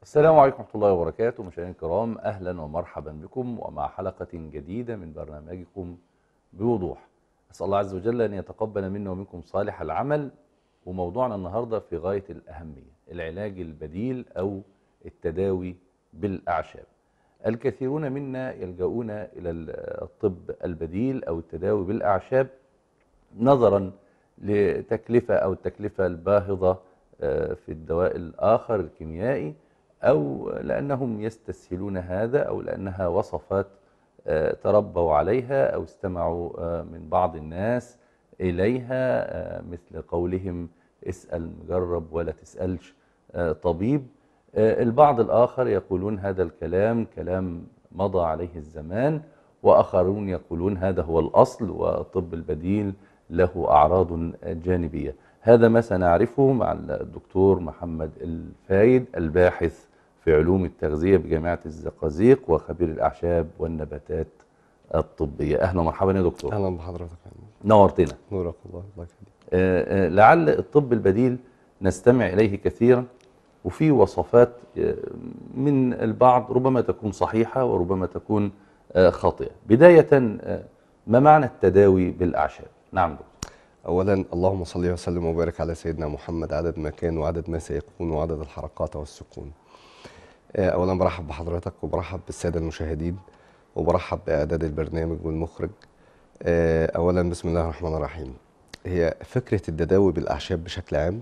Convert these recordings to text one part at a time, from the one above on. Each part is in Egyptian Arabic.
السلام عليكم ورحمة الله وبركاته مشاهدينا الكرام أهلا ومرحبا بكم ومع حلقة جديدة من برنامجكم بوضوح أسأل الله عز وجل أن يتقبل منا ومنكم صالح العمل وموضوعنا النهاردة في غاية الأهمية العلاج البديل أو التداوي بالأعشاب الكثيرون منا يلجؤون إلى الطب البديل أو التداوي بالأعشاب نظرا لتكلفة أو التكلفة الباهظة في الدواء الآخر الكيميائي أو لأنهم يستسهلون هذا أو لأنها وصفات تربوا عليها أو استمعوا من بعض الناس إليها مثل قولهم اسأل مجرب ولا تسألش طبيب البعض الآخر يقولون هذا الكلام كلام مضى عليه الزمان وآخرون يقولون هذا هو الأصل والطب البديل له أعراض جانبية هذا ما سنعرفه مع الدكتور محمد الفايد الباحث في علوم التغذية بجامعة الزقازيق وخبير الأعشاب والنباتات الطبية أهلا ومرحبا يا دكتور اهلا بحضرتك نورتنا نورك الله الله يخليك آه، آه، لعل الطب البديل نستمع إليه كثيرا وفي وصفات آه، من البعض ربما تكون صحيحة وربما تكون آه، خاطئة بداية آه، ما معنى التداوي بالأعشاب نعم دكتور اولا اللهم صل وسلم وبارك على سيدنا محمد عدد ما كان وعدد ما سيكون وعدد الحركات والسكون آه، اولا برحب بحضرتك وبرحب بالساده المشاهدين وبرحب باعداد البرنامج والمخرج آه، اولا بسم الله الرحمن الرحيم هي فكره التداوي بالاعشاب بشكل عام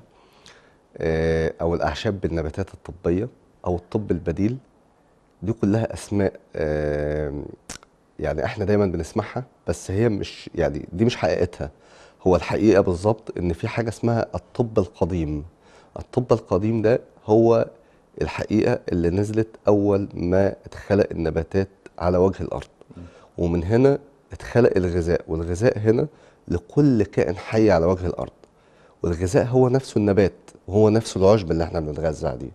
آه، او الاعشاب بالنباتات الطبيه او الطب البديل دي كلها اسماء آه، يعني احنا دايما بنسمعها بس هي مش يعني دي مش حقيقتها هو الحقيقه بالظبط ان في حاجه اسمها الطب القديم الطب القديم ده هو الحقيقه اللي نزلت اول ما اتخلق النباتات على وجه الارض ومن هنا اتخلق الغذاء والغذاء هنا لكل كائن حي على وجه الارض والغذاء هو نفسه النبات وهو نفسه العشب اللي احنا بنتغذى عليه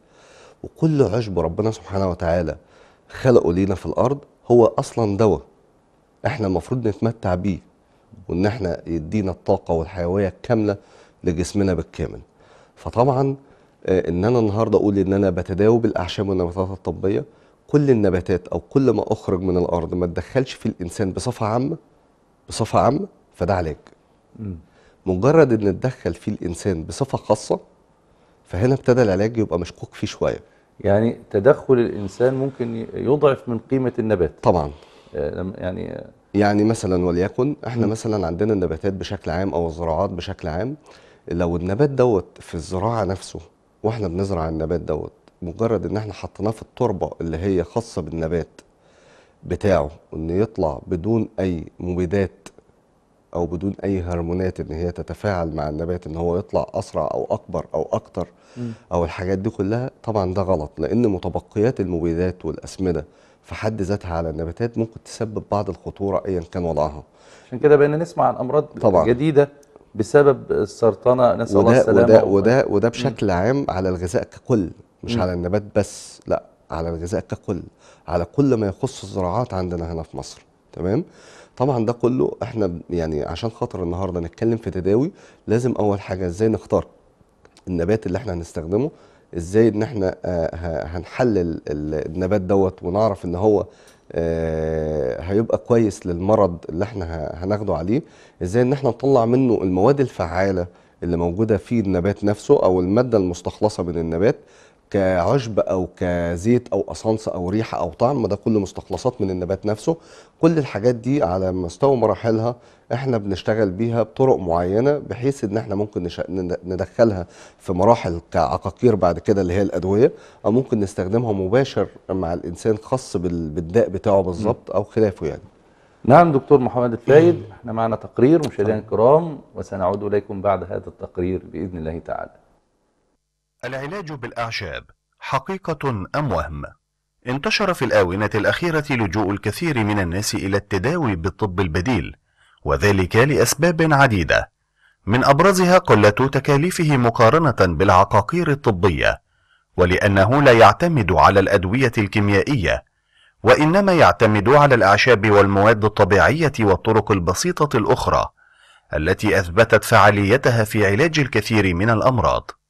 وكل عشب ربنا سبحانه وتعالى خلقه لينا في الارض هو اصلا دواء احنا المفروض نتمتع بيه وان احنا يدينا الطاقه والحيويه الكامله لجسمنا بالكامل فطبعا آه، ان انا النهارده اقول ان انا بتداوى بالاعشاب والنباتات الطبيه كل النباتات او كل ما اخرج من الارض ما تدخلش في الانسان بصفه عامه بصفه عامه فده علاج مم. مجرد ان اتدخل فيه الانسان بصفه خاصه فهنا ابتدى العلاج يبقى مشكوك فيه شويه يعني تدخل الإنسان ممكن يضعف من قيمة النبات طبعا آه، لم- يعني آه، يعني مثلا وليكن احنا مم. مثلا عندنا النباتات بشكل عام او الزراعات بشكل عام لو النبات دوت في الزراعه نفسه واحنا بنزرع النبات دوت مجرد ان احنا حطيناه في التربه اللي هي خاصه بالنبات بتاعه انه يطلع بدون اي مبيدات او بدون اي هرمونات ان هي تتفاعل مع النبات ان هو يطلع اسرع او اكبر او اكتر مم. او الحاجات دي كلها طبعا ده غلط لان متبقيات المبيدات والاسمده في حد ذاتها على النباتات ممكن تسبب بعض الخطوره ايا كان وضعها عشان كده بقينا نسمع عن أمراض طبعا. جديدة بسبب السرطانة نسأل الله وده السلامة وده و- وده وده بشكل عام على الغذاء ككل مش مم. على النبات بس لا على الغذاء ككل على كل ما يخص الزراعات عندنا هنا في مصر تمام طبعا ده كله احنا ب- يعني عشان خاطر النهارده نتكلم في تداوي لازم اول حاجه ازاي نختار النبات اللي احنا هنستخدمه ازاي ان احنا آه، ه- هنحلل ال- النبات دوت ونعرف ان هو آه، هيبقى كويس للمرض اللي احنا ه- هناخده عليه ازاي ان احنا نطلع منه المواد الفعالة اللي موجودة في النبات نفسه او المادة المستخلصة من النبات كعشب او كزيت او اسانس او ريحة او طعم ده كله مستخلصات من النبات نفسه كل الحاجات دي على مستوى مراحلها احنا بنشتغل بيها بطرق معينة بحيث ان احنا ممكن نش- ند- ندخلها في مراحل كعقاقير بعد كده اللي هي الادوية او ممكن نستخدمها مباشر مع الانسان خاص بال- بالداء بتاعه بالظبط او خلافه يعني نعم دكتور محمد الفايد احنا معنا تقرير مشاهدينا الكرام وسنعود إليكم بعد هذا التقرير بإذن الله تعالى العلاج بالأعشاب حقيقة أم وهم؟ انتشر في الآونة الأخيرة لجوء الكثير من الناس إلى التداوي بالطب البديل، وذلك لأسباب عديدة، من أبرزها قلة تكاليفه مقارنة بالعقاقير الطبية، ولأنه لا يعتمد على الأدوية الكيميائية، وإنما يعتمد على الأعشاب والمواد الطبيعية والطرق البسيطة الأخرى، التي أثبتت فعاليتها في علاج الكثير من الأمراض.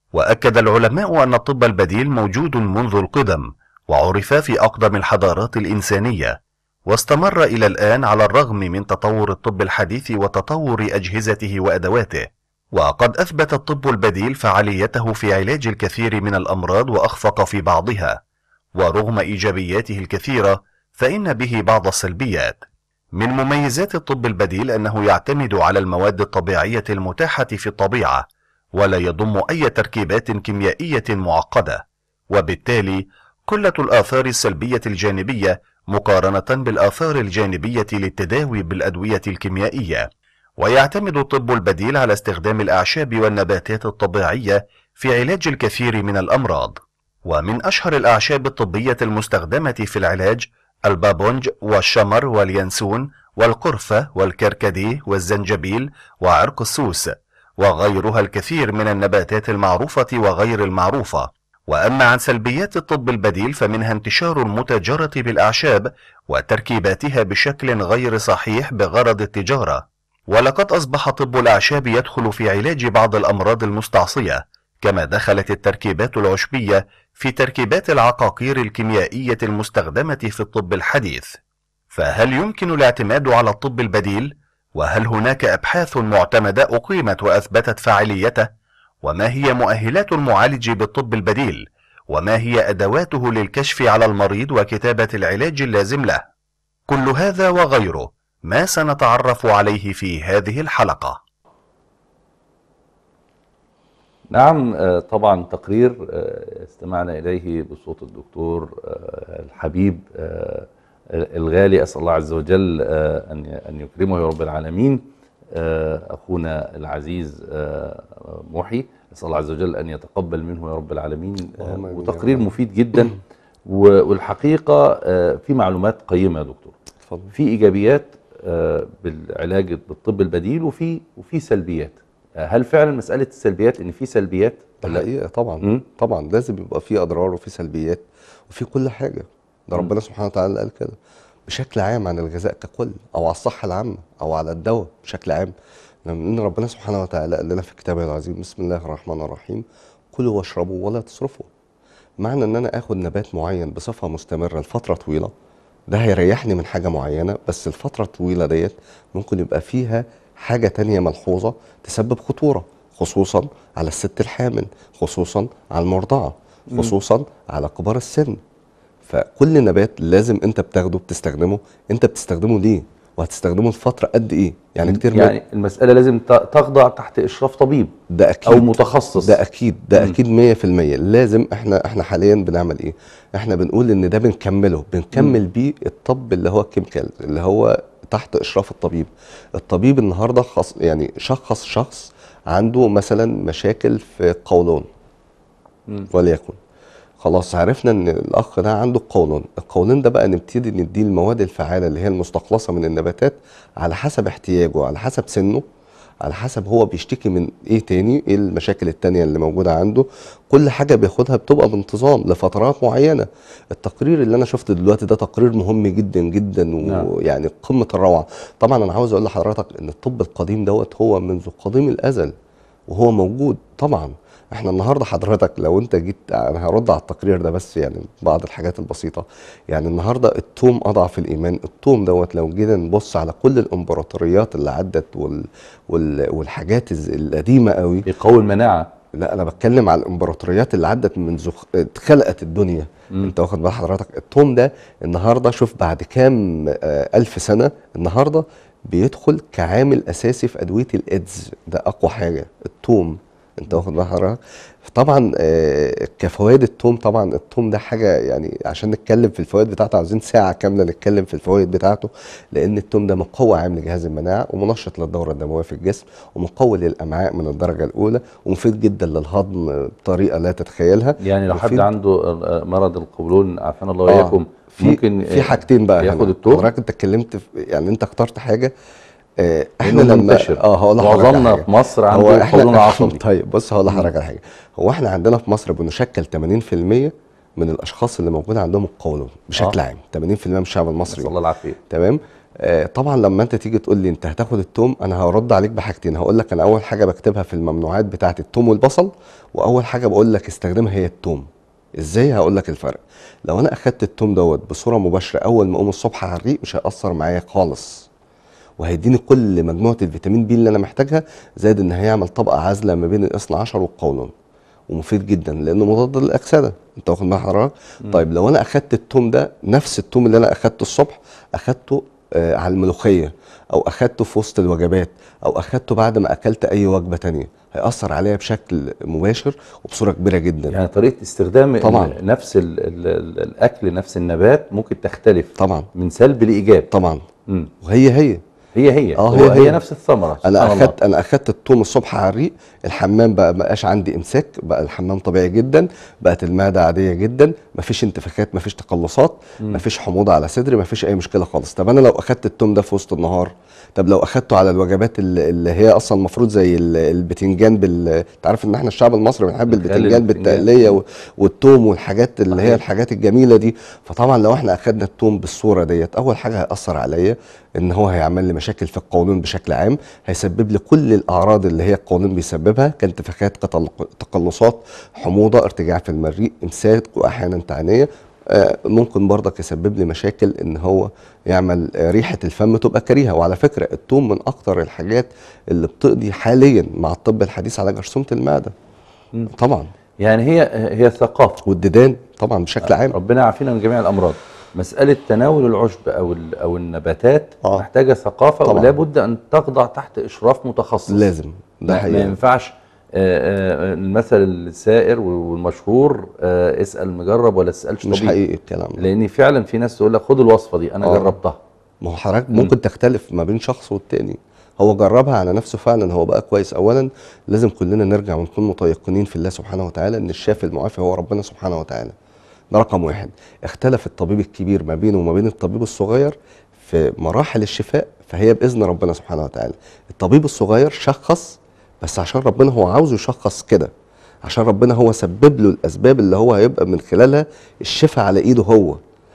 وأكد العلماء أن الطب البديل موجود منذ القدم وعرف في أقدم الحضارات الإنسانية واستمر إلى الآن على الرغم من تطور الطب الحديث وتطور أجهزته وأدواته وقد أثبت الطب البديل فعاليته في علاج الكثير من الأمراض وأخفق في بعضها ورغم إيجابياته الكثيرة فإن به بعض السلبيات من مميزات الطب البديل أنه يعتمد على المواد الطبيعية المتاحة في الطبيعة ولا يضم أي تركيبات كيميائية معقدة وبالتالي قلة الآثار السلبية الجانبية مقارنة بالآثار الجانبية للتداوي بالأدوية الكيميائية ويعتمد الطب البديل على استخدام الأعشاب والنباتات الطبيعية في علاج الكثير من الأمراض ومن أشهر الأعشاب الطبية المستخدمة في العلاج البابونج والشمر واليانسون والقرفة والكركديه والزنجبيل وعرق السوس وغيرها الكثير من النباتات المعروفة وغير المعروفة وأما عن سلبيات الطب البديل فمنها انتشار المتاجرة بالأعشاب وتركيباتها بشكل غير صحيح بغرض التجارة ولقد أصبح طب الأعشاب يدخل في علاج بعض الأمراض المستعصية كما دخلت التركيبات العشبية في تركيبات العقاقير الكيميائية المستخدمة في الطب الحديث فهل يمكن الاعتماد على الطب البديل؟ وهل هناك أبحاث معتمدة أقيمت وأثبتت فاعليته؟ وما هي مؤهلات المعالج بالطب البديل؟ وما هي أدواته للكشف على المريض وكتابة العلاج اللازم له؟ كل هذا وغيره ما سنتعرف عليه في هذه الحلقة نعم آه، طبعا تقرير آه، استمعنا إليه بصوت الدكتور آه، الحبيب آه، الغالي أسأل الله عز وجل آه، أن أن يكرمه يا رب العالمين آه، أخونا العزيز آه، محي أسأل الله عز وجل أن يتقبل منه يا رب العالمين آه، اللهم آمين يا وتقرير رب. مفيد جدا و- والحقيقة آه، في معلومات قيمة يا دكتور اتفضل في ايجابيات آه، بالعلاج بالطب البديل وفي وفي سلبيات آه، هل فعلا مساله السلبيات ان في سلبيات ده ولا- حقيقة طبعا مم. طبعا لازم يبقى في أضرار وفي سلبيات وفي كل حاجة ده مم. ربنا سبحانه وتعالى قال كده بشكل عام عن الغذاء ككل أو على الصحة العامة أو على الدواء بشكل عام لما إن ربنا سبحانه وتعالى قال لنا في كتابه العظيم بسم الله الرحمن الرحيم كلوا واشربوا ولا تسرفوا معنى إن أنا آخد نبات معين بصفة مستمرة لفترة طويلة ده هيريحني من حاجة معينة بس الفترة الطويلة ديت ممكن يبقى فيها حاجة تانية ملحوظة تسبب خطورة خصوصا على الست الحامل خصوصا على المرضعة خصوصا على كبار السن فكل نبات لازم انت بتاخده بتستخدمه انت بتستخدمه ليه وهتستخدمه لفترة قد ايه يعني كتير من- يعني المساله لازم ت- تخضع تحت اشراف طبيب ده اكيد او متخصص ده اكيد ده مم. اكيد 100% لازم احنا احنا حاليا بنعمل ايه احنا بنقول ان ده بنكمله بنكمل بيه الطب اللي هو الكيميكال اللي هو تحت اشراف الطبيب الطبيب النهارده خص يعني شخص شخص عنده مثلا مشاكل في القولون مم. وليكن خلاص عرفنا ان الاخ ده عنده قولون القولون ده بقى نبتدي نديه المواد الفعاله اللي هي المستخلصه من النباتات على حسب احتياجه على حسب سنه على حسب هو بيشتكي من ايه تاني ايه المشاكل التانية اللي موجودة عنده كل حاجة بياخدها بتبقى بانتظام لفترات معينة التقرير اللي انا شفته دلوقتي ده تقرير مهم جدا جدا نعم. ويعني قمة الروعة طبعا انا عاوز اقول لحضرتك ان الطب القديم دوت هو منذ قديم الازل وهو موجود طبعا احنا النهارده حضرتك لو انت جيت انا هرد على التقرير ده بس يعني بعض الحاجات البسيطه يعني النهارده التوم اضعف الايمان التوم دوت لو جينا نبص على كل الامبراطوريات اللي عدت وال وال والحاجات الز- القديمه قوي بيقوي المناعه لا انا بتكلم على الامبراطوريات اللي عدت منذ خ- اتخلقت الدنيا مم. انت واخد بال حضرتك التوم ده النهارده شوف بعد كام آه، الف سنه النهارده بيدخل كعامل اساسي في ادويه الايدز ده اقوى حاجه التوم انت واخد بال حضرتك طبعا آه، كفوائد التوم طبعا التوم ده حاجه يعني عشان نتكلم في الفوائد بتاعته عاوزين ساعه كامله نتكلم في الفوائد بتاعته لان التوم ده مقوي عام لجهاز المناعه ومنشط للدوره الدمويه في الجسم ومقوي للامعاء من الدرجه الاولى ومفيد جدا للهضم بطريقه لا تتخيلها يعني لو حد مفيد- عنده آه، مرض القولون عافانا الله آه، واياكم في ممكن في آه، حاجتين بقى ياخد هنا. التوم حضرتك انت اتكلمت في يعني انت اخترت حاجه آه، احنا لأنه لما منتشر. اه هقول لحضرتك على معظمنا حاجة. في مصر هو عنده إحنا- قولون عصبي طيب بص هقول لحضرتك على حاجه هو احنا عندنا في مصر بنشكل 80% من الاشخاص اللي موجود عندهم القولون بشكل آه. عام 80% من الشعب المصري نسال الله العافيه تمام آه، طبعا لما انت تيجي تقول لي انت هتاخد التوم انا هرد عليك بحاجتين هقول لك انا اول حاجه بكتبها في الممنوعات بتاعه التوم والبصل واول حاجه بقول لك استخدمها هي التوم ازاي هقول لك الفرق لو انا اخدت التوم دوت بصوره مباشره اول ما اقوم الصبح على الريق مش هياثر معايا خالص وهيديني كل مجموعه الفيتامين بي اللي انا محتاجها زائد ان هيعمل طبقه عازله ما بين الاثنى عشر والقولون ومفيد جدا لانه مضاد للاكسده انت واخد بال حضرتك طيب لو انا اخدت التوم ده نفس التوم اللي انا اخدته الصبح اخدته آه على الملوخيه او اخدته في وسط الوجبات او اخدته بعد ما اكلت اي وجبه تانية هيأثر عليا بشكل مباشر وبصوره كبيره جدا يعني طريقه استخدام طبعاً. ال- نفس ال ال ال الاكل نفس النبات ممكن تختلف طبعا من سلب لايجاب طبعا مم. وهي هي هي هي آه، هو هي هي, هي. نفس الثمره انا سبحان الله. اخدت انا اخدت التوم الصبح على الريق الحمام بقى ما بقاش عندي امساك بقى الحمام طبيعي جدا بقت المعده عاديه جدا مفيش انتفاخات مفيش تقلصات مفيش حموضه على صدري مفيش اي مشكله خالص طب انا لو اخدت التوم ده في وسط النهار طب لو اخدته على الوجبات اللي اللي هي اصلا المفروض زي ال- البتنجان بال انت عارف ان احنا الشعب المصري بنحب بنخلي البتنجان البتنجان. بالتقليه و- والثوم والحاجات اللي هي صحيح. الحاجات الجميله دي فطبعا لو احنا اخدنا الثوم بالصوره ديت اول حاجه هياثر عليا ان هو هيعمل لي مشاكل في القولون بشكل عام هيسبب لي كل الاعراض اللي هي القولون بيسببها كانتفاخات كتل- تقلصات حموضه ارتجاع في المريء امساك واحيانا تعنيه آه، ممكن برضك يسبب لي مشاكل ان هو يعمل آه، ريحه الفم تبقى كريهه وعلى فكره الثوم من اكتر الحاجات اللي بتقضي حاليا مع الطب الحديث على جرثومه المعده مم. طبعا يعني هي هي ثقافه والديدان طبعا بشكل عام ربنا يعافينا من جميع الامراض مساله تناول العشب او ال- او النباتات آه. محتاجه ثقافه طبعاً. ولا بد ان تخضع تحت اشراف متخصص لازم ده ما, ما حقيقي ينفعش آه، آه، المثل السائر والمشهور آه، اسال مجرب ولا تسالش مش طبيب حقيقي الكلام ده لان فعلا في ناس تقول لك خد الوصفه دي انا آه. جربتها ما هو حضرتك ممكن تختلف ما بين شخص والتاني هو جربها على نفسه فعلا هو بقى كويس اولا لازم كلنا نرجع ونكون متيقنين في الله سبحانه وتعالى ان الشافي المعافي هو ربنا سبحانه وتعالى ده رقم واحد اختلف الطبيب الكبير ما بينه وما بين الطبيب الصغير في مراحل الشفاء فهي باذن ربنا سبحانه وتعالى الطبيب الصغير شخص بس عشان ربنا هو عاوزه يشخص كده عشان ربنا هو سبب له الاسباب اللي هو هيبقى من خلالها الشفاء على ايده هو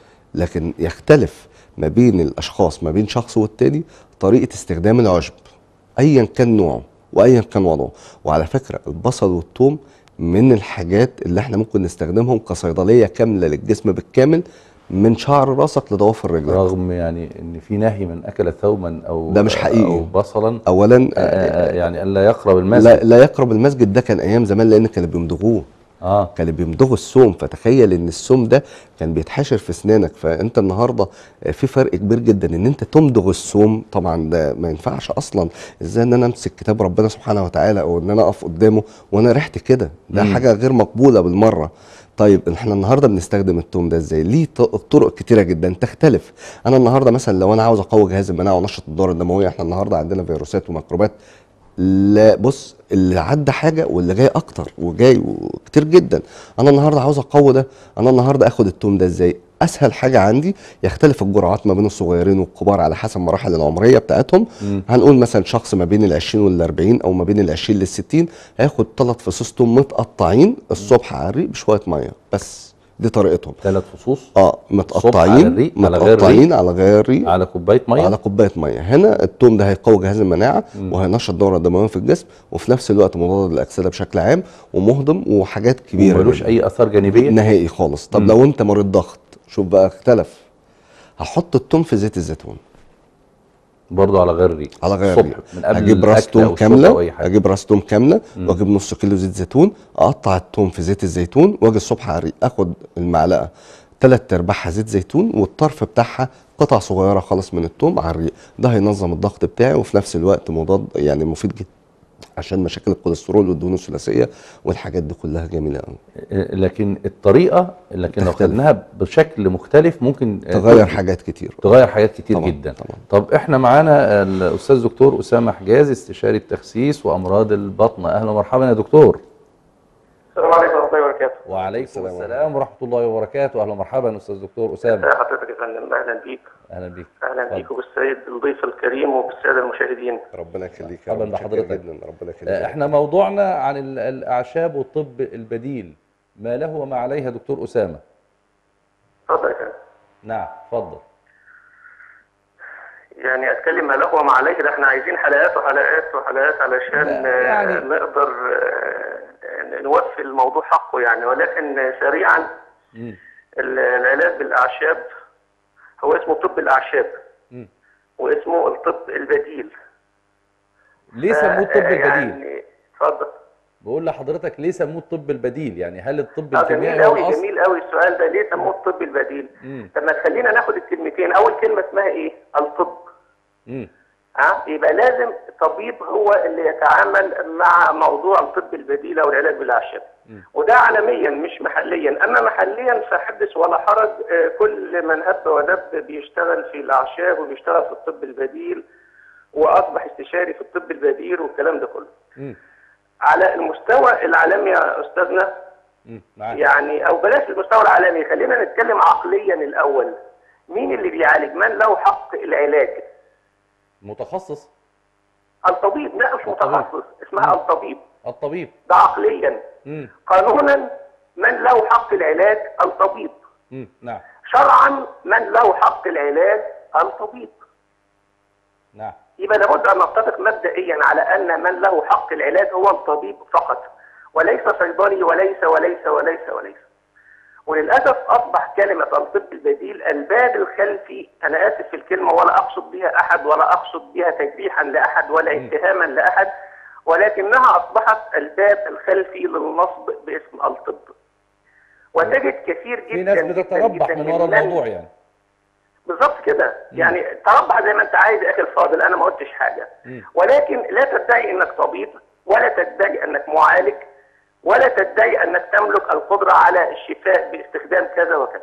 لكن يختلف ما بين الاشخاص ما بين شخص والتاني طريقه استخدام العشب ايا كان نوعه وايا كان وضعه وعلى فكره البصل والثوم من الحاجات اللي احنا ممكن نستخدمهم كصيدليه كامله للجسم بالكامل من شعر راسك لضوافر رجلك رغم يعني ان في نهي من اكل ثوما او ده مش حقيقي. او بصلا اولا آه، آه، يعني الا يقرب المسجد لا, لا يقرب المسجد ده كان ايام زمان لان كانوا بيمضغوه اه كانوا بيمضغوا السوم فتخيل ان السوم ده كان بيتحشر في اسنانك فانت النهارده في فرق كبير جدا ان انت تمضغ السوم طبعا ده ما ينفعش اصلا ازاي ان انا امسك كتاب ربنا سبحانه وتعالى او ان انا اقف قدامه وانا ريحتي كده ده مم. حاجه غير مقبوله بالمره طيب احنا النهارده بنستخدم التوم ده ازاي ليه ط- طرق كتيره جدا تختلف انا النهارده مثلا لو انا عاوز اقوي جهاز المناعه وانشط الدوره الدمويه احنا النهارده عندنا فيروسات وميكروبات لا بص اللي عدى حاجه واللي جاي اكتر وجاي كتير جدا انا النهارده عاوز اقوي ده انا النهارده اخد التوم ده ازاي اسهل حاجه عندي يختلف الجرعات ما بين الصغيرين والكبار على حسب المراحل العمريه بتاعتهم مم. هنقول مثلا شخص ما بين ال 20 وال 40 او ما بين ال 20 لل 60 هياخد ثلاث فصوص توم متقطعين الصبح على الريق بشويه ميه بس دي طريقتهم ثلاث فصوص اه على متقطعين الريق، على غير متقطعين على غير ريق على كوبايه ميه على كوبايه ميه هنا التوم ده هيقوي جهاز المناعه مم. وهينشط الدوره الدمويه في الجسم وفي نفس الوقت مضاد للاكسده بشكل عام ومهضم وحاجات كبيره ملوش جداً. اي اثار جانبيه نهائي خالص طب مم. لو انت مريض ضغط شوف بقى اختلف هحط التوم في زيت الزيتون برضه على غير الريق على غير الصبح ريق. من قبل اجيب راس الأكل أو توم الشرب كامله أو أي حاجة. اجيب راس توم كامله مم. واجيب نص كيلو زيت زيتون اقطع التوم في زيت الزيتون واجي الصبح على الريق اخد المعلقه تلات ارباعها زيت زيتون والطرف بتاعها قطع صغيره خالص من التوم على الريق ده هينظم الضغط بتاعي وفي نفس الوقت مضاد يعني مفيد جدا عشان مشاكل الكوليسترول والدهون الثلاثيه والحاجات دي كلها جميله قوي آه، لكن الطريقه لكن لو تختلف. خدناها بشكل مختلف ممكن آه، تغير تغ- حاجات كتير تغير حاجات كتير طبعاً، جدا طبعاً. طب احنا معانا الاستاذ دكتور اسامه حجاز استشاري التخسيس وامراض البطن اهلا ومرحبا يا دكتور السلام عليكم ورحمة الله وبركاته. وعليكم السلام السلام ورحمه الله وبركاته اهلا ومرحبا استاذ دكتور اسامه حضرتك يا فندم أهلا بيك اهلا بيك أهلا اتفضل. بيك وبالسيد الضيف الكريم وبالسادة المشاهدين. ربنا يخليك مرحبا رب، متشكر بحضرتك. جدا ربنا يخليك آه، احنا موضوعنا عن ال- الاعشاب والطب البديل ما له وما عليها دكتور اسامه اتفضل يا فندم. نعم اتفضل يعني اتكلم ما له وما عليه ده احنا عايزين حلقات وحلقات وحلقات علشان لا، يعني- آه، نقدر آه، نوفي الموضوع حقه يعني ولكن سريعا مم. ال- العلاج بالاعشاب هو اسمه طب الاعشاب مم. واسمه الطب البديل ليه سموه الطب آه، البديل يعني اتفضل بقول لحضرتك ليه سموه الطب البديل يعني هل الطب اه الكيميائي جميل هو قوي الاصل جميل قوي السؤال ده ليه سموه الطب البديل مم. طب ما تخلينا ناخد الكلمتين اول كلمه اسمها ايه الطب مم. ها يبقى لازم طبيب هو اللي يتعامل مع موضوع الطب البديل او العلاج بالاعشاب وده عالميا مش محليا اما محليا فحدث ولا حرج آه، كل من هب ودب بيشتغل في الاعشاب وبيشتغل في الطب البديل واصبح استشاري في الطب البديل والكلام ده كله مم. على المستوى العالمي يا استاذنا مم. معاك يعني او بلاش المستوى العالمي خلينا نتكلم عقليا الاول مين اللي بيعالج من له حق العلاج متخصص الطبيب لا مش متخصص اسمها الطبيب الطبيب ده عقليا مم. قانونا من له حق العلاج الطبيب مم. نعم شرعا من له حق العلاج الطبيب نعم يبقى لابد ان نتفق مبدئيا على ان من له حق العلاج هو الطبيب فقط وليس صيدلي وليس وليس وليس وليس وللاسف اصبح كلمه الطب البديل الباب الخلفي انا اسف في الكلمه ولا اقصد بها احد ولا اقصد بها تجريحا لاحد ولا اتهاما لاحد ولكنها اصبحت الباب الخلفي للنصب باسم الطب وتجد كثير جدا في ناس جداً بتتربح جداً من ورا من- الموضوع يعني بالظبط كده يعني تربح زي ما انت عايز يا اخي الفاضل انا ما قلتش حاجه ولكن لا تدعي انك طبيب ولا تدعي انك معالج ولا تدعي انك تملك القدره على الشفاء باستخدام كذا وكذا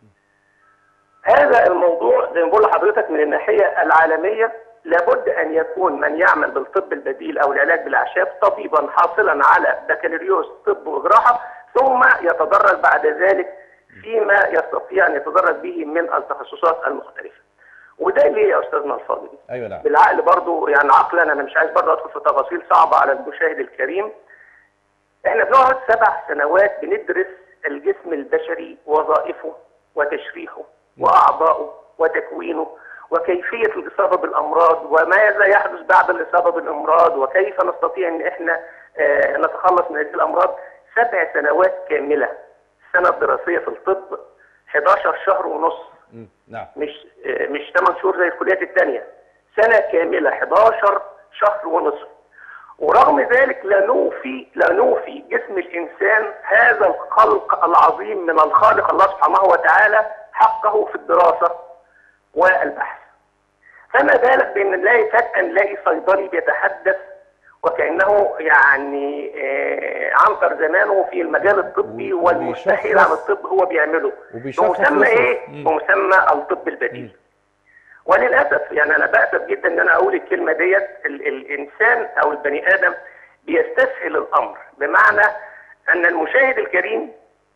هذا الموضوع زي ما بقول لحضرتك من الناحيه العالميه لابد ان يكون من يعمل بالطب البديل او العلاج بالاعشاب طبيبا حاصلا على بكالوريوس طب وجراحه ثم يتدرج بعد ذلك فيما يستطيع ان يتدرج به من التخصصات المختلفه. وده ليه يا استاذنا الفاضل؟ ايوه نعم بالعقل برضو يعني عقلا انا مش عايز برضو ادخل في تفاصيل صعبه على المشاهد الكريم. احنا بنقعد سبع سنوات بندرس الجسم البشري وظائفه وتشريحه واعضائه وتكوينه وكيفيه الاصابه بالامراض وماذا يحدث بعد الاصابه بالامراض وكيف نستطيع ان احنا آه، نتخلص من هذه الامراض سبع سنوات كامله السنه الدراسيه في الطب 11 شهر ونص مم. نعم مش آه، مش 8 شهور زي الكليات الثانيه سنه كامله 11 شهر ونصف ورغم ذلك لا نوفي لا نوفي جسم الانسان هذا الخلق العظيم من الخالق الله سبحانه وتعالى حقه في الدراسه والبحث. فما بالك بان نلاقي فجاه نلاقي صيدلي بيتحدث وكانه يعني آه، عنتر زمانه في المجال الطبي و- والمستحيل عن وبيشخص- الطب هو بيعمله وبيشخص بمسمى ويصرف. ايه؟ مم. بمسمى الطب البديل. وللاسف يعني انا باسف جدا ان انا اقول الكلمه ديت ال- الانسان او البني ادم بيستسهل الامر بمعنى ان المشاهد الكريم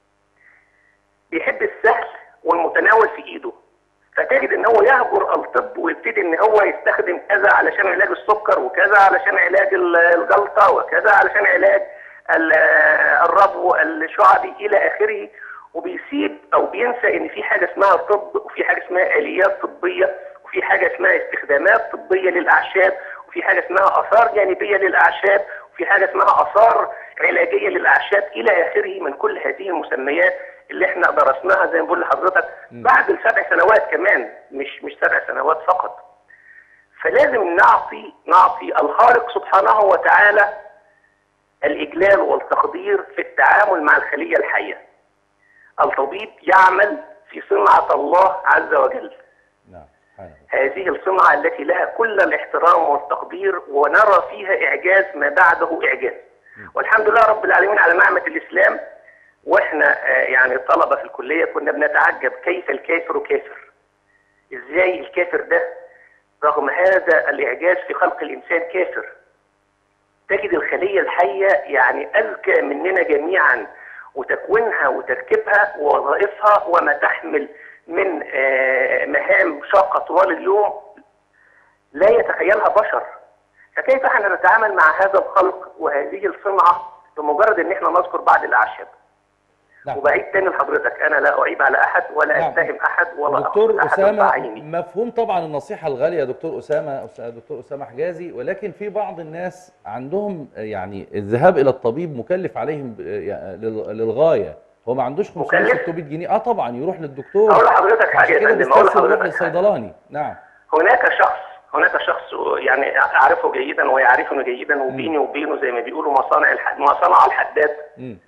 بيحب السهل والمتناول في ايده فتجد ان هو يهجر الطب ويبتدي ان هو يستخدم كذا علشان علاج السكر وكذا علشان علاج ال- الجلطه وكذا علشان علاج ال- الربو الشعبي الى اخره وبيسيب او بينسى ان في حاجه اسمها طب وفي حاجه اسمها اليات طبيه وفي حاجه اسمها استخدامات طبيه للاعشاب وفي حاجه اسمها اثار جانبيه للاعشاب وفي حاجه اسمها اثار علاجيه للاعشاب الى اخره من كل هذه المسميات اللي احنا درسناها زي ما بقول لحضرتك بعد السبع سنوات كمان مش مش سبع سنوات فقط فلازم نعطي نعطي الخالق سبحانه وتعالى الاجلال والتقدير في التعامل مع الخليه الحيه الطبيب يعمل في صنعه الله عز وجل نعم سبحان الله هذه الصنعة التي لها كل الاحترام والتقدير ونرى فيها إعجاز ما بعده إعجاز والحمد لله رب العالمين على نعمة الإسلام وإحنا آه، يعني طلبة في الكلية كنا بنتعجب كيف الكافر كافر إزاي الكافر ده رغم هذا الإعجاز في خلق الإنسان كافر تجد الخلية الحية يعني أذكى مننا جميعا وتكوينها وتركيبها ووظائفها وما تحمل من آه، مهام شاقة طوال اليوم لا يتخيلها بشر فكيف احنا نتعامل مع هذا الخلق وهذه الصنعة بمجرد ان احنا نذكر بعض الاعشاب نعم. وبعيد تاني لحضرتك انا لا اعيب على احد ولا نعم. اتهم احد ولا دكتور اقصد احد أسامة بعيني مفهوم طبعا النصيحة الغالية يا دكتور أسامة أس- دكتور أسامة حجازي ولكن في بعض الناس عندهم يعني الذهاب إلى الطبيب مكلف عليهم ب- يعني لل- للغاية هو ما عندوش 500 مكلف؟ 600 جنيه اه طبعا يروح للدكتور اقول لحضرتك حاجه عشان يا كده فندم اقول بيستسهل يروح لحضرتك حاجة. للصيدلاني نعم هناك شخص هناك شخص يعني اعرفه جيدا ويعرفني جيدا وبيني وبينه زي ما بيقولوا مصانع الحد مصانع الحداد مم.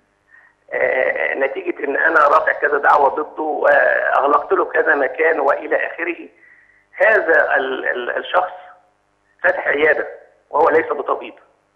آه، نتيجة إن أنا رافع كذا دعوة ضده وأغلقت له كذا مكان وإلى آخره هذا ال- ال- الشخص فاتح عيادة وهو ليس بطبيب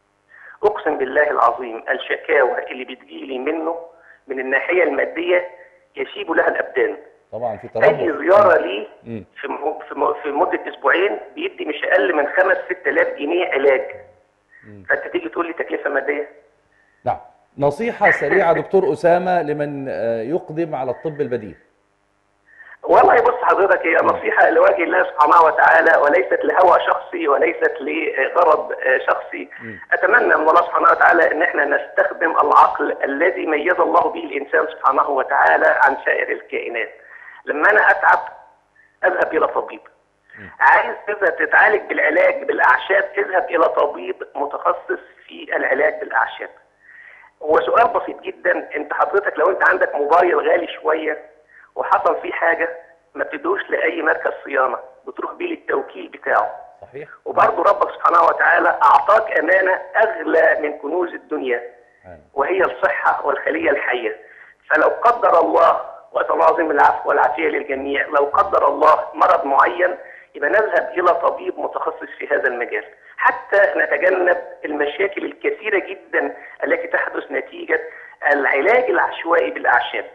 أقسم بالله العظيم الشكاوى اللي بتجيلي منه من الناحية المادية يشيب لها الأبدان طبعا في أي تربح زيارة ليه مم. في م- في م- في مدة أسبوعين بيدي مش أقل من 5 6000 جنيه علاج فأنت تيجي تقول لي تكلفة مادية نعم نصيحة سريعة دكتور أسامة لمن آه، يقدم على الطب البديل والله بص حضرتك هي نصيحة لوجه الله سبحانه وتعالى وليست لهوى شخصي وليست لغرض آه، شخصي أتمنى من الله سبحانه وتعالى أن احنا نستخدم العقل الذي ميز الله به الإنسان سبحانه وتعالى عن سائر الكائنات لما أنا أتعب أذهب إلى طبيب عايز تذهب تتعالج بالعلاج بالأعشاب اذهب إلى طبيب متخصص في العلاج بالأعشاب هو سؤال بسيط جدا انت حضرتك لو انت عندك موبايل غالي شويه وحصل فيه حاجه ما بتدوش لاي مركز صيانه بتروح بيه للتوكيل بتاعه صحيح وبرضه ربك سبحانه وتعالى اعطاك امانه اغلى من كنوز الدنيا آه. وهي الصحه والخليه الحيه فلو قدر الله واسال الله العظيم العفو والعافيه للجميع لو قدر الله مرض معين يبقى نذهب الى طبيب متخصص في هذا المجال حتى نتجنب المشاكل الكثيره جدا التي تحدث نتيجه العلاج العشوائي بالاعشاب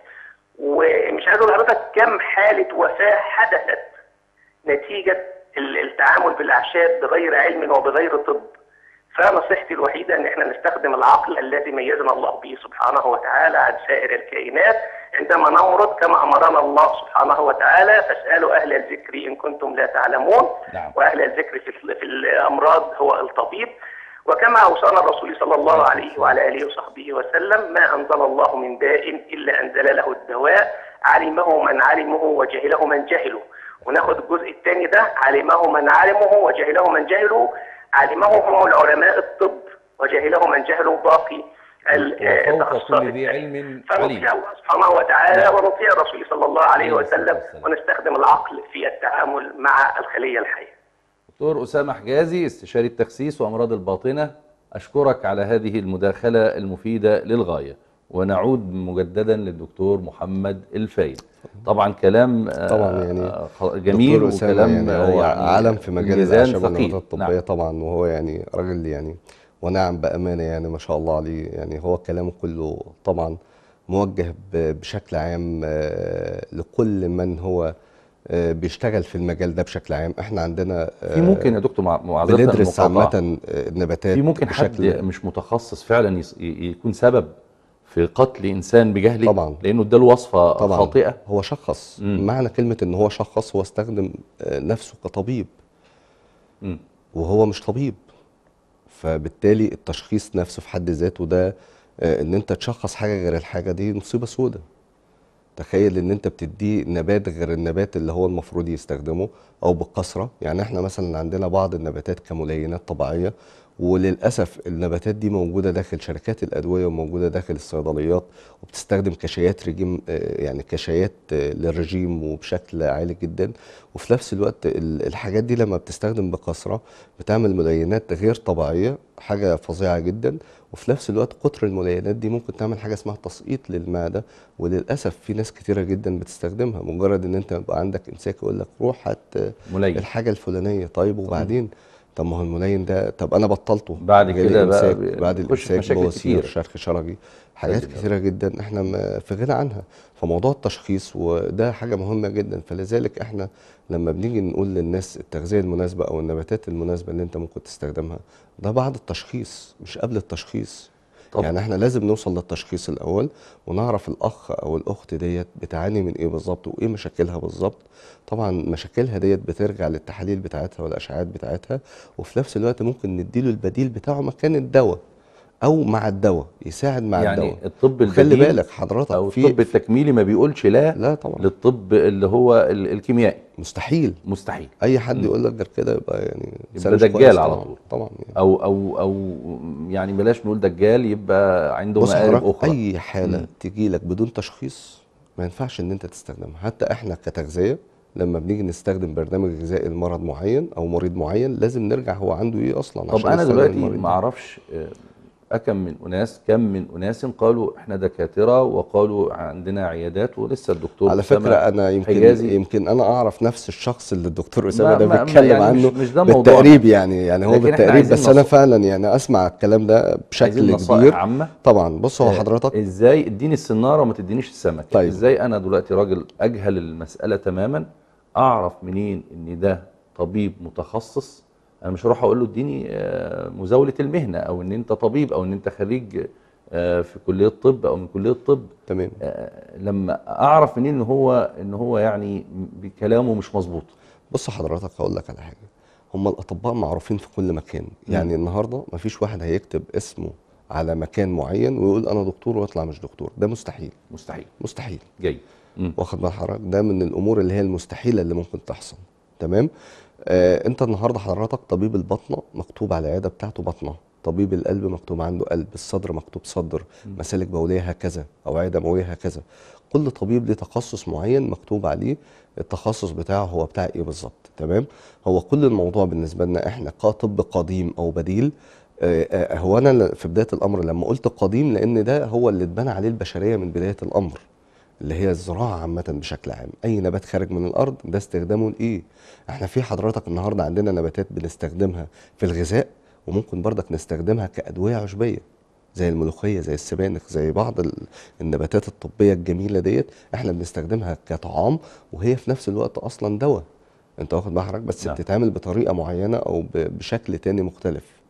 ومش عايز اقول لحضرتك كم حاله وفاه حدثت نتيجه ال- التعامل بالاعشاب بغير علم وبغير طب فنصيحتي الوحيده ان احنا نستخدم العقل الذي ميزنا الله به سبحانه وتعالى عن سائر الكائنات عندما نمرض كما امرنا الله سبحانه وتعالى فاسالوا اهل الذكر ان كنتم لا تعلمون نعم. واهل الذكر في في الامراض هو الطبيب وكما اوصانا الرسول صلى الله عليه وعلى اله وصحبه وسلم ما انزل الله من داء الا انزل له الدواء علمه من علمه وجهله من جهله وناخد الجزء الثاني ده علمه من علمه وجهله من جهله علمه هم العلماء الطب وجهله من جهله باقي ال- وفوق التخصصات كل ذي التانية. علم عليم فنطيع الله سبحانه وتعالى نعم. ونطيع الرسول صلى الله عليه عليه الصلاة وسلم والسلام. ونستخدم العقل في التعامل مع الخلية الحية دكتور أسامة حجازي استشاري التخسيس وأمراض الباطنة أشكرك على هذه المداخلة المفيدة للغاية ونعود مجددا للدكتور محمد الفايد طبعا كلام آه، طبعا يعني آه، خ- جميل دكتور أسامة وكلام يعني آه، هو يعني عالم في مجال ميزان الأعشاب ثقيل. والنباتات الطبية نعم. طبعا وهو يعني راجل يعني ونعم بأمانة يعني ما شاء الله عليه يعني هو كلامه كله طبعا موجه ب- بشكل عام آه، لكل من هو آه، بيشتغل في المجال ده بشكل عام احنا عندنا آه، في ممكن يا دكتور مع معذرة بندرس المقاطعة. عامة آه، النباتات في ممكن حد بشكل مش متخصص فعلا يس- ي- يكون سبب في قتل انسان بجهله طبعا. لانه اداله وصفه طبعا خاطئه هو شخص مم. معنى كلمة ان هو شخص هو استخدم آه، نفسه كطبيب مم. وهو مش طبيب فبالتالي التشخيص نفسه في حد ذاته ده آه، ان انت تشخص حاجة غير الحاجة دي مصيبة سودة تخيل ان انت بتديه نبات غير النبات اللي هو المفروض يستخدمه او بكثرة يعني احنا مثلا عندنا بعض النباتات كملينات طبيعية وللأسف النباتات دي موجودة داخل شركات الأدوية وموجودة داخل الصيدليات وبتستخدم كشايات رجيم آه، يعني كشايات آه، للرجيم وبشكل عالي جدا وفي نفس الوقت ال- الحاجات دي لما بتستخدم بكثرة بتعمل ملينات غير طبيعية حاجة فظيعة جدا وفي نفس الوقت كتر الملينات دي ممكن تعمل حاجة اسمها تسقيط للمعدة وللأسف في ناس كتيرة جدا بتستخدمها مجرد ان انت يبقى عندك امساك يقول لك روح هات آه، ملين الحاجة الفلانية طيب وبعدين طب ما هو الملين ده طب انا بطلته بعد جالي كده بقى إمساك، بي- بعد بيخش في الامساك مشاكل بواسير كتير. شرخ شرجي حاجات ساتر يا كثيره جدا احنا ما في غنى عنها فموضوع التشخيص وده حاجه مهمه جدا فلذلك احنا لما بنيجي نقول للناس التغذيه المناسبه او النباتات المناسبه اللي انت ممكن تستخدمها ده بعد التشخيص مش قبل التشخيص طب. يعني احنا لازم نوصل للتشخيص الاول ونعرف الاخ او الاخت ديت بتعاني من ايه بالظبط وايه مشاكلها بالظبط طبعا مشاكلها ديت بترجع للتحاليل بتاعتها والاشعاعات بتاعتها وفي نفس الوقت ممكن نديله البديل بتاعه مكان الدواء او مع الدواء يساعد مع يعني الدواء الطب خلي البديل بالك حضرتك او في الطب التكميلي ما بيقولش لا لا طبعا للطب اللي هو ال- الكيميائي مستحيل مستحيل اي حد مم. يقول لك غير كده يبقى يعني يبقى إنسان مش دجال كويس على طبعا طول. طبعا يعني. او او او يعني بلاش نقول دجال يبقى عنده بص مآرب حضرتك اخرى اي حاله مم. تجي لك بدون تشخيص ما ينفعش ان انت تستخدمها حتى احنا كتغذيه لما بنيجي نستخدم برنامج غذائي لمرض معين او مريض معين لازم نرجع هو عنده ايه اصلا طب عشان انا نستخدم دلوقتي المريض ما ده. اعرفش آه، اكم من اناس كم من اناس قالوا احنا دكاتره وقالوا عندنا عيادات ولسه الدكتور على أسامة فكره انا يمكن حجازي يمكن انا اعرف نفس الشخص اللي الدكتور اسامه ما- ده ما- ما- بيتكلم يعني مش- عنه مش ده موضوعنا. بالتقريب يعني يعني هو لكن إحنا بالتقريب عايزين بس انا نص- فعلا يعني اسمع الكلام ده عايزين بشكل نصائح كبير عامه طبعا بص هو آه، حضرتك ازاي اديني السناره وما تدينيش السمك طيب. ازاي انا دلوقتي راجل اجهل المساله تماما اعرف منين ان ده طبيب متخصص انا مش هروح اقول له اديني آه، مزاوله المهنه او ان انت طبيب او ان انت خريج آه، في كليه طب او من كليه طب تمام آه، لما اعرف منين ان هو ان هو يعني بكلامه مش مظبوط بص حضرتك هقول لك على حاجه هم الاطباء معروفين في كل مكان يعني النهارده مفيش واحد هيكتب اسمه على مكان معين ويقول انا دكتور ويطلع مش دكتور ده مستحيل مستحيل مستحيل جيد مم. واخد بال حضرتك ده من الامور اللي هي المستحيله اللي ممكن تحصل تمام آه انت النهارده حضرتك طبيب البطنه مكتوب على العياده بتاعته بطنه طبيب القلب مكتوب عنده قلب الصدر مكتوب صدر مسالك بوليه هكذا اوعيه دمويه هكذا كل طبيب ليه تخصص معين مكتوب عليه التخصص بتاعه هو بتاع ايه بالظبط تمام هو كل الموضوع بالنسبه لنا احنا كطب قديم او بديل آه، آه، هو انا ل- في بدايه الامر لما قلت قديم لان ده هو اللي اتبنى عليه البشريه من بدايه الامر اللي هي الزراعه عامه بشكل عام اي نبات خارج من الارض ده استخدامه لايه احنا في حضرتك النهارده عندنا نباتات بنستخدمها في الغذاء وممكن برضك نستخدمها كادويه عشبيه زي الملوخيه زي السبانخ زي بعض ال- النباتات الطبيه الجميله ديت احنا بنستخدمها كطعام وهي في نفس الوقت اصلا دواء انت واخد بال حضرتك بس نعم. بتتعمل بطريقه معينه او ب- بشكل تاني مختلف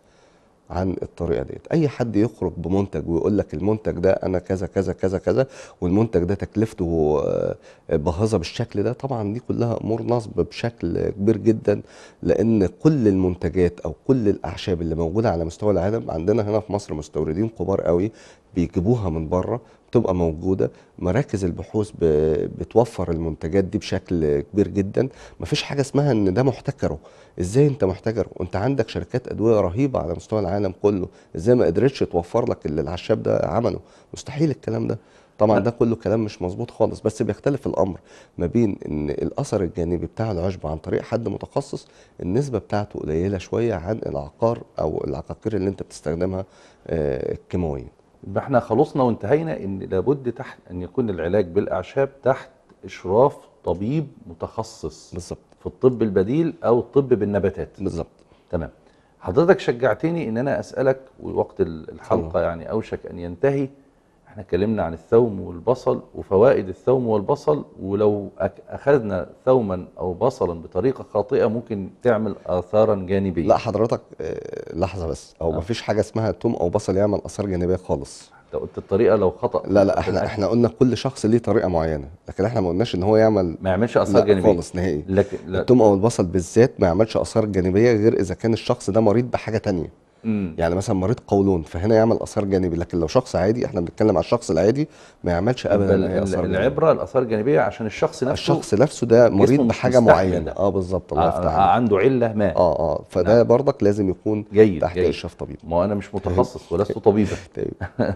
عن الطريقه ديت اي حد يخرج بمنتج ويقول لك المنتج ده انا كذا كذا كذا كذا والمنتج ده تكلفته آه، باهظه بالشكل ده طبعا دي كلها امور نصب بشكل كبير جدا لان كل المنتجات او كل الاعشاب اللي موجوده على مستوى العالم عندنا هنا في مصر مستوردين كبار قوي بيجيبوها من بره بتبقى موجوده مراكز البحوث ب- بتوفر المنتجات دي بشكل كبير جدا مفيش حاجه اسمها ان ده محتكره ازاي انت محتكر وانت عندك شركات ادويه رهيبه على مستوى العالم كله ازاي ما قدرتش توفر لك اللي العشاب ده عمله مستحيل الكلام ده طبعا ده كله كلام مش مظبوط خالص بس بيختلف الامر ما بين ان الاثر الجانبي بتاع العشب عن طريق حد متخصص النسبه بتاعته قليله شويه عن العقار او العقاقير اللي انت بتستخدمها آه، الكيماويه يبقى احنا خلصنا وانتهينا ان لابد تحت ان يكون العلاج بالاعشاب تحت اشراف طبيب متخصص بالظبط في الطب البديل او الطب بالنباتات بالظبط تمام حضرتك شجعتني ان انا اسالك ووقت ال- الحلقه طبعا. يعني اوشك ان ينتهي احنا اتكلمنا عن الثوم والبصل وفوائد الثوم والبصل ولو أك- اخذنا ثوما او بصلا بطريقه خاطئه ممكن تعمل اثارا جانبيه لا حضرتك آه، لحظه بس او آه. مفيش حاجه اسمها توم او بصل يعمل اثار جانبيه خالص انت قلت الطريقه لو خطا لا لا في احنا الأكل احنا قلنا كل شخص ليه طريقه معينه لكن احنا ما قلناش ان هو يعمل ما يعملش اثار لا جانبيه خالص نهائي لكن لا التوم او البصل بالذات ما يعملش اثار جانبيه غير اذا كان الشخص ده مريض بحاجه تانية مم. يعني مثلا مريض قولون فهنا يعمل اثار جانبي لكن لو شخص عادي احنا بنتكلم على الشخص العادي ما يعملش يبقى ابدا ال- اي ال- اثار جانبيه العبره الاثار الجانبيه عشان الشخص نفسه الشخص نفسه ده مريض جسمه مش بحاجه مستحمل معينه ده. اه بالظبط الله يفتح ع- عليك عنده عله ما اه اه فده نعم. برضك لازم يكون جيد تحت جيد اشراف طبيب ما انا مش متخصص ولست طبيبا طيب.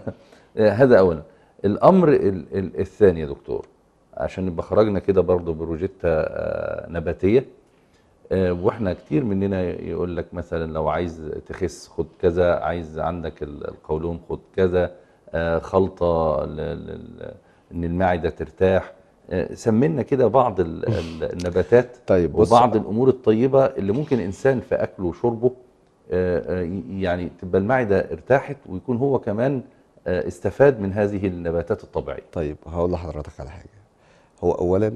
آه، هذا اولا الامر ال- ال- الثاني يا دكتور عشان نبقى خرجنا كده برضو بروجيتا آه، نباتيه آه، واحنا كتير مننا يقول لك مثلا لو عايز تخس خد كذا عايز عندك ال- القولون خد كذا آه، خلطه ل- ل- ل- ان المعده ترتاح آه، سمينا كده بعض ال- ال- النباتات طيب بص وبعض الامور الطيبه اللي ممكن انسان في اكله وشربه آه، آه، يعني تبقى المعده ارتاحت ويكون هو كمان آه، استفاد من هذه النباتات الطبيعيه طيب هقول لحضرتك على حاجه هو اولا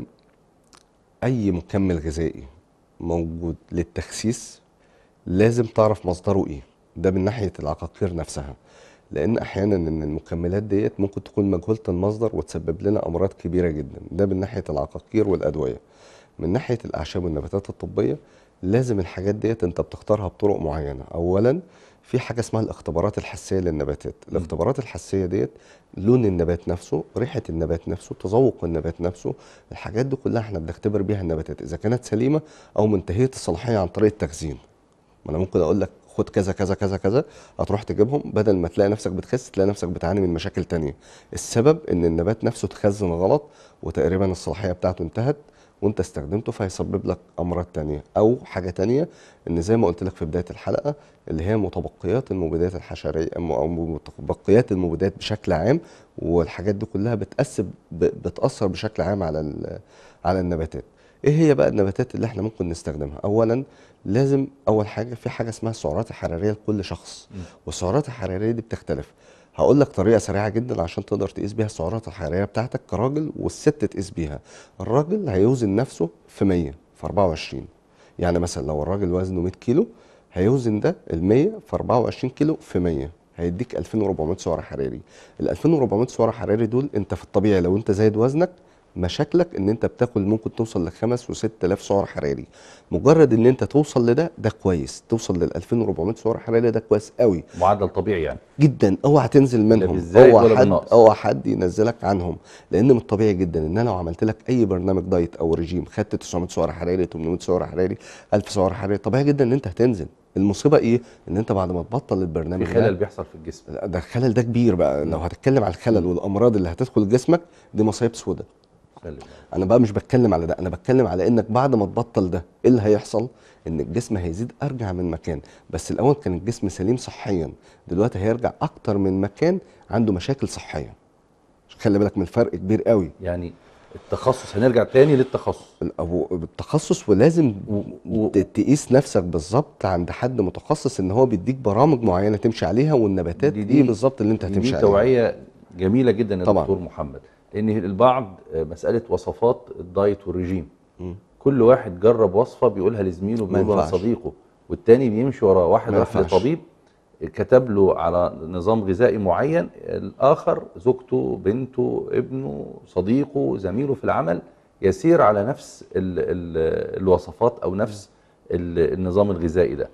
اي مكمل غذائي موجود للتخسيس لازم تعرف مصدره ايه ده من ناحيه العقاقير نفسها لان احيانا ان المكملات ديت ممكن تكون مجهوله المصدر وتسبب لنا امراض كبيره جدا ده من ناحيه العقاقير والادويه من ناحيه الاعشاب والنباتات الطبيه لازم الحاجات ديت انت بتختارها بطرق معينه اولا في حاجه اسمها الاختبارات الحسيه للنباتات الاختبارات الحسيه ديت لون النبات نفسه ريحه النبات نفسه تذوق النبات نفسه الحاجات دي كلها احنا بنختبر بيها النباتات اذا كانت سليمه او منتهيه الصلاحيه عن طريق التخزين ما انا ممكن اقول لك خد كذا كذا كذا كذا هتروح تجيبهم بدل ما تلاقي نفسك بتخس تلاقي نفسك بتعاني من مشاكل تانية السبب ان النبات نفسه اتخزن غلط وتقريبا الصلاحيه بتاعته انتهت وانت استخدمته فهيسبب لك امراض تانية او حاجه تانية ان زي ما قلت لك في بدايه الحلقه اللي هي متبقيات المبيدات الحشريه أم- او متبقيات المبيدات بشكل عام والحاجات دي كلها بتاثر ب- بتاثر بشكل عام على ال- على النباتات ايه هي بقى النباتات اللي احنا ممكن نستخدمها اولا لازم اول حاجه في حاجه اسمها السعرات الحراريه لكل شخص والسعرات الحراريه دي بتختلف هقول لك طريقه سريعه جدا عشان تقدر تقيس بيها السعرات الحراريه بتاعتك كراجل والست تقيس بيها الراجل هيوزن نفسه في 100 في 24 يعني مثلا لو الراجل وزنه 100 كيلو هيوزن ده ال 100 في 24 كيلو في 100 هيديك 2400 سعر حراري ال 2400 سعر حراري دول انت في الطبيعي لو انت زايد وزنك مشاكلك ان انت بتاكل ممكن توصل لخمس وست آلاف سعر حراري مجرد ان انت توصل لده ده كويس توصل لل 2400 سعر حراري ده كويس قوي معدل طبيعي يعني جدا اوعى تنزل منهم بالزايد اوعى ولا حد بالنقص. اوعى حد ينزلك عنهم لان من الطبيعي جدا ان انا لو عملت لك اي برنامج دايت او رجيم خدت 900 سعر حراري 800 سعر حراري 1000 سعر حراري طبيعي جدا ان انت هتنزل المصيبه ايه ان انت بعد ما تبطل البرنامج في ده- خلل بيحصل في الجسم لا، ده الخلل ده كبير بقى لو هتتكلم على الخلل والامراض اللي هتدخل جسمك دي مصايب سودة خلل. انا بقى مش بتكلم على ده انا بتكلم على انك بعد ما تبطل ده ايه اللي هيحصل ان الجسم هيزيد ارجع من مكان بس الاول كان الجسم سليم صحيا دلوقتي هيرجع اكتر من مكان عنده مشاكل صحيه خلي بالك من الفرق كبير قوي يعني التخصص هنرجع تاني للتخصص أبو- بالتخصص ولازم و- و- ت- تقيس نفسك بالظبط عند حد متخصص ان هو بيديك برامج معينه تمشي عليها والنباتات دي- دي, دي- ايه بالظبط اللي انت دي هتمشي عليها توعية جميلة جدا يا طبعاً. دكتور محمد لأن البعض آه، مسألة وصفات الدايت والرجيم مم. كل واحد جرب وصفة بيقولها لزميله ما بيقولها ينفعش. لصديقه والتاني بيمشي ورا واحد ما راح ينفعش. لطبيب كتب له على نظام غذائي معين الآخر زوجته بنته ابنه صديقه زميله في العمل يسير على نفس ال ال الوصفات أو نفس ال النظام الغذائي ده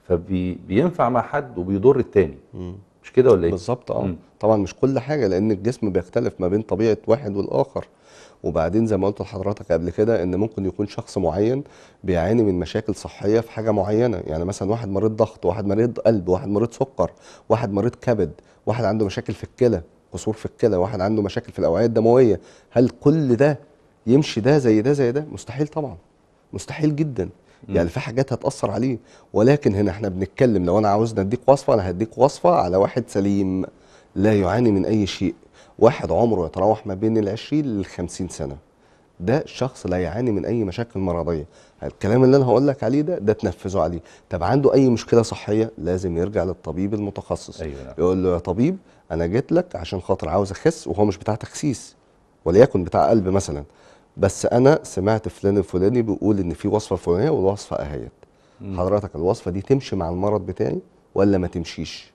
فبينفع مع حد وبيضر التاني مم. مش كده ولا ايه؟ بالظبط اه مم. طبعا مش كل حاجه لان الجسم بيختلف ما بين طبيعه واحد والاخر وبعدين زي ما قلت لحضرتك قبل كده ان ممكن يكون شخص معين بيعاني من مشاكل صحيه في حاجه معينه يعني مثلا واحد مريض ضغط واحد مريض قلب واحد مريض سكر واحد مريض كبد واحد عنده مشاكل في الكلى قصور في الكلى واحد عنده مشاكل في الاوعيه الدمويه هل كل ده يمشي ده زي ده زي ده مستحيل طبعا مستحيل جدا يعني في حاجات هتأثر عليه ولكن هنا احنا بنتكلم لو انا عاوزنا اديك وصفة انا هديك وصفة على واحد سليم لا يعاني من اي شيء واحد عمره يتراوح ما بين العشرين للخمسين سنة ده شخص لا يعاني من اي مشاكل مرضية الكلام اللي انا هقول لك عليه ده ده تنفذه عليه طب عنده اي مشكلة صحية لازم يرجع للطبيب المتخصص أيوة نعم. يقول له يا طبيب انا جيت لك عشان خاطر عاوز اخس وهو مش بتاع تخسيس وليكن بتاع قلب مثلا بس انا سمعت فلان الفلاني بيقول ان في وصفه فلانيه والوصفه اهيت حضرتك الوصفه دي تمشي مع المرض بتاعي ولا ما تمشيش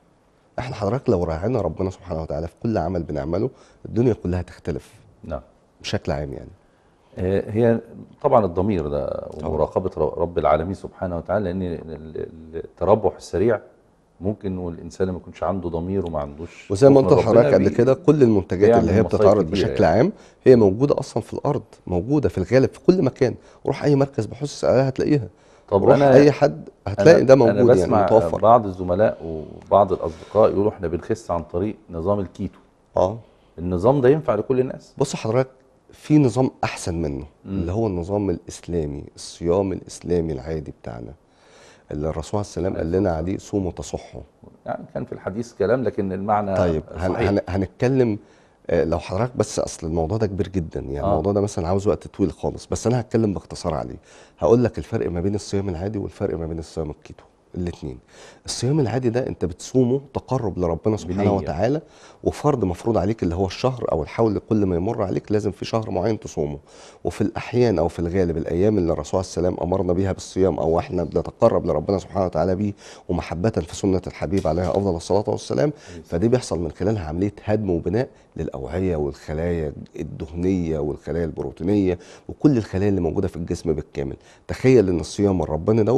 احنا حضرتك لو راعينا ربنا سبحانه وتعالى في كل عمل بنعمله الدنيا كلها تختلف نعم بشكل عام يعني آه، هي طبعا الضمير ده ومراقبه ر- رب العالمين سبحانه وتعالى لان ال- ال- التربح السريع ممكن والانسان ما يكونش عنده ضمير وما عندوش وزي ما خوف قلت من ربنا لحضرتك قبل بي- كده كل المنتجات اللي بيعمل هي مصايب بتتعرض كتيرة بشكل يعني. عام هي موجوده اصلا في الارض موجوده في الغالب في كل مكان روح اي مركز بحوث عليها هتلاقيها طب روح انا اي حد هتلاقي ده موجود أنا يعني بسمع متوفر بعض الزملاء وبعض الاصدقاء يقولوا احنا بنخس عن طريق نظام الكيتو اه النظام ده ينفع لكل الناس بص حضرتك في نظام احسن منه اللي هو النظام الاسلامي الصيام الاسلامي العادي بتاعنا اللي الرسول عليه السلام قال لنا عليه صوموا تصحوا يعني كان في الحديث كلام لكن المعنى طيب هن صحيح. هن هنتكلم آه، لو حضرتك بس اصل الموضوع ده كبير جدا يعني آه. الموضوع ده مثلا عاوز وقت طويل خالص بس انا هتكلم باختصار عليه هقول لك الفرق ما بين الصيام العادي والفرق ما بين الصيام الكيتو الاثنين الصيام العادي ده انت بتصومه تقرب لربنا سبحانه بنية. وتعالى وفرض مفروض عليك اللي هو الشهر او الحول كل ما يمر عليك لازم في شهر معين تصومه وفي الاحيان او في الغالب الايام اللي الرسول عليه السلام امرنا بيها بالصيام او احنا بنتقرب لربنا سبحانه وتعالى بيه ومحبه في سنه الحبيب عليه افضل الصلاه والسلام فدي بيحصل من خلالها عمليه هدم وبناء للاوعيه والخلايا الدهنيه والخلايا البروتينيه وكل الخلايا اللي موجوده في الجسم بالكامل تخيل ان الصيام الرباني دوت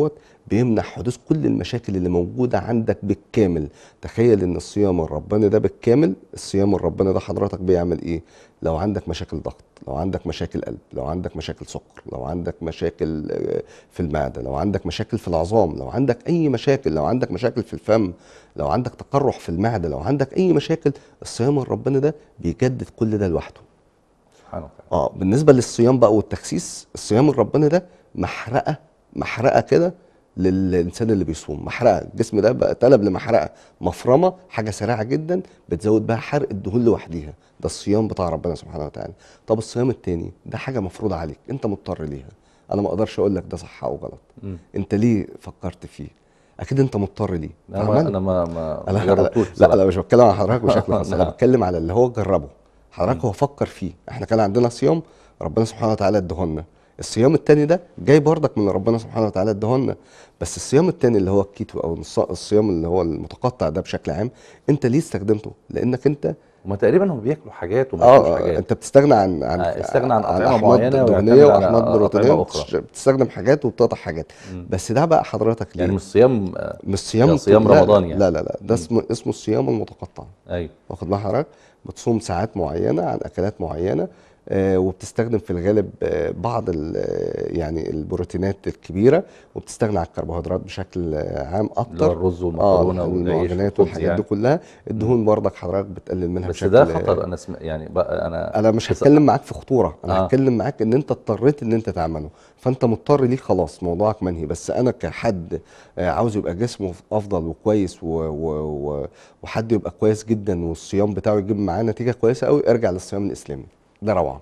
بيمنع حدوث كل المشاكل اللي موجوده عندك بالكامل تخيل ان الصيام الرباني ده بالكامل الصيام الرباني ده حضرتك بيعمل ايه لو عندك مشاكل ضغط لو عندك مشاكل قلب لو عندك مشاكل سكر لو عندك مشاكل آه، في المعده لو عندك مشاكل في العظام لو عندك اي مشاكل لو عندك مشاكل في الفم لو عندك تقرح في المعده لو عندك اي مشاكل الصيام الرباني ده بيجدد كل ده لوحده سبحانه وتعالى اه بالنسبه للصيام بقى والتخسيس الصيام الرباني ده محرقه محرقه كده للانسان اللي بيصوم محرقه الجسم ده بقى طلب لمحرقه مفرمه حاجه سريعه جدا بتزود بها حرق الدهون لوحديها ده الصيام بتاع ربنا سبحانه وتعالى طب الصيام التاني ده حاجه مفروضه عليك انت مضطر ليها انا ما اقدرش اقول لك ده صح او غلط مم. انت ليه فكرت فيه اكيد انت مضطر ليه انا ما فعملت. انا ما ما انا ما جربتوش لا بصراحة. لا مش بتكلم عن حضرتك بشكل خاص انا نعم. بتكلم على اللي هو جربه حضرتك هو فكر فيه احنا كان عندنا صيام ربنا سبحانه وتعالى ادهولنا الصيام التاني ده جاي بردك من ربنا سبحانه وتعالى ادهولنا بس الصيام التاني اللي هو الكيتو او الص- الصيام اللي هو المتقطع ده بشكل عام انت ليه استخدمته لانك انت هما تقريبا هم بياكلوا حاجات وما بياكلوش اه حاجات انت بتستغنى عن عن آه، استغنى عن أطعمة احماض معينة دهنيه ويعتمد على واحماض أطعمة بروتينيه أخرى. بتش- بتستخدم حاجات وبتقطع حاجات مم. بس ده بقى حضرتك ليه يعني مش صيام آه، مش صيام ده صيام لا- رمضان يعني. لا لا لا ده اسمه اسمه الصيام المتقطع ايوه واخد بال حضرتك بتصوم ساعات معينه عن اكلات معينه آه، وبتستخدم في الغالب آه، بعض ال- آه، يعني البروتينات الكبيره وبتستغنى عن الكربوهيدرات بشكل آه، عام اللي هو اكتر الرز والمكرونه اه والعيش المعجنات والخبز والحاجات يعني. دي كلها الدهون برضك حضرتك بتقلل منها بس بشكل ده خطر انا سم... يعني بقى انا انا مش بس- هتكلم معاك في خطوره انا آه. هتكلم معاك ان انت اضطريت ان انت تعمله فانت مضطر ليه خلاص موضوعك منهي بس انا كحد آه، عاوز يبقى جسمه افضل وكويس و... و... و... وحد يبقى كويس جدا والصيام بتاعه يجيب معاه نتيجه كويسه قوي ارجع للصيام الاسلامي ده روعه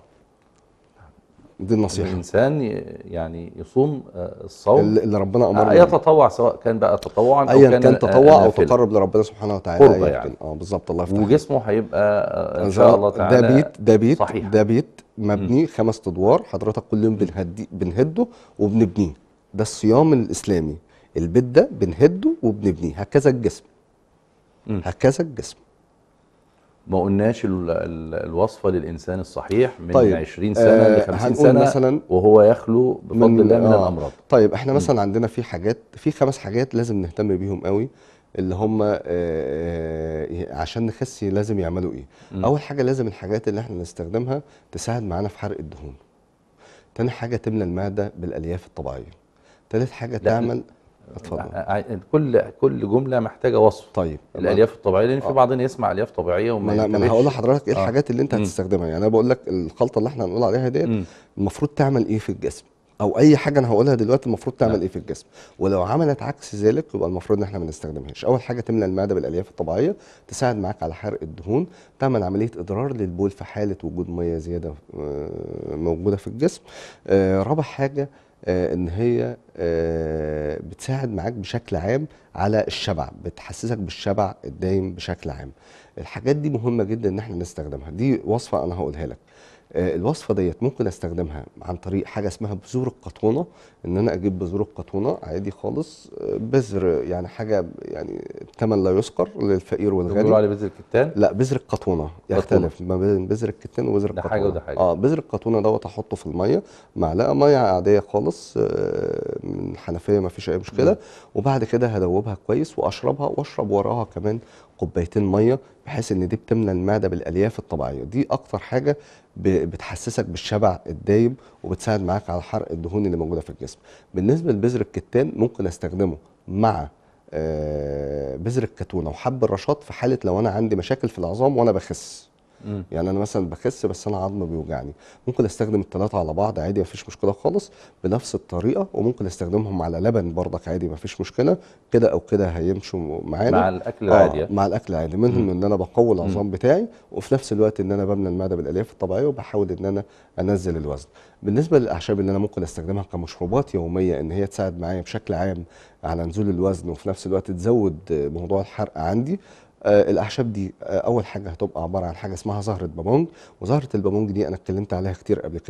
دي النصيحه الانسان ي- يعني يصوم آه، الصوم اللي اللي ربنا امر آه، يتطوع سواء كان بقى تطوعا او ايا كان كان آه، تطوع او نافلة. تقرب لربنا سبحانه وتعالى قربة أيا يعني. كان. اه بالظبط الله يفتح عليك. وجسمه هيبقى آه، ان شاء الله تعالى ده بيت ده بيت صحيح ده بيت مبني خمس ادوار حضرتك كل يوم بنهدي بنهده وبنبنيه ده الصيام الاسلامي البيت ده بنهده وبنبنيه هكذا الجسم مم. هكذا الجسم ما قلناش ال... ال... الوصفه للانسان الصحيح من طيب، 20 سنه آه، ل 50 هنقول سنه مثلا وهو يخلو بفضل الله من آه. الامراض طيب احنا مثلا عندنا في حاجات في خمس حاجات لازم نهتم بيهم قوي اللي هم آه، آه، عشان نخس لازم يعملوا ايه مم. اول حاجه لازم الحاجات اللي احنا نستخدمها تساعد معانا في حرق الدهون تاني حاجه تملى المعده بالالياف الطبيعيه تالت حاجه تعمل اتفضل ع- كل كل جمله محتاجه وصف طيب الالياف الطبيعيه لان في آه. بعضنا يسمع الياف طبيعيه وما ما انا ما انا ينتبهش. هقول لحضرتك ايه آه. الحاجات اللي انت مم. هتستخدمها يعني انا بقول لك الخلطه اللي احنا هنقول عليها ديت مم. المفروض تعمل ايه في الجسم او اي حاجه انا هقولها دلوقتي المفروض تعمل نعم. ايه في الجسم ولو عملت عكس ذلك يبقى المفروض ان احنا ما نستخدمهاش اول حاجه تملى المعده بالالياف الطبيعيه تساعد معاك على حرق الدهون تعمل عمليه اضرار للبول في حاله وجود ميه زياده آه، موجوده في الجسم آه، رابع حاجه آه، ان هي آه، بتساعد معاك بشكل عام على الشبع بتحسسك بالشبع الدايم بشكل عام الحاجات دي مهمه جدا ان احنا نستخدمها دي وصفه انا هقولها لك آه، الوصفه ديت ممكن استخدمها عن طريق حاجه اسمها بذور القطونه ان انا اجيب بذور القطونه عادي خالص آه، بذر يعني حاجه يعني ثمن لا يذكر للفقير بيقولوا والغني عليه بذر الكتان لا بذر القطونه يختلف ما بين بذر الكتان وبذر ده القطونه حاجة وده حاجة. اه بذر القطونه دوت احطه في الميه معلقه ميه عاديه خالص آه، من حنفيه ما فيش اي مشكله وبعد كده هدوبها كويس واشربها واشرب وراها كمان كوبايتين ميه بحيث ان دي بتملى المعده بالالياف الطبيعيه دي اكتر حاجه ب- بتحسسك بالشبع الدايم وبتساعد معاك على حرق الدهون اللي موجوده في الجسم بالنسبه لبذر الكتان ممكن استخدمه مع آه، بذر الكتونه وحب الرشاد في حاله لو انا عندي مشاكل في العظام وانا بخس مم. يعني انا مثلا بخس بس انا عظمي بيوجعني ممكن استخدم الثلاثه على بعض عادي مفيش مشكله خالص بنفس الطريقه وممكن استخدمهم على لبن برضك عادي مفيش مشكله كده او كده هيمشوا معانا مع الاكل العادي آه مع الاكل العادي منهم ان انا بقوي العظام بتاعي وفي نفس الوقت ان انا بملى المعده بالالياف الطبيعيه وبحاول ان انا انزل الوزن بالنسبه للاعشاب اللي انا ممكن استخدمها كمشروبات يوميه ان هي تساعد معايا بشكل عام على نزول الوزن وفي نفس الوقت تزود آه، موضوع الحرق عندي آه الاعشاب دي آه اول حاجه هتبقى عباره عن حاجه اسمها زهره بامونج وزهره البامونج دي انا اتكلمت عليها كتير قبل كده في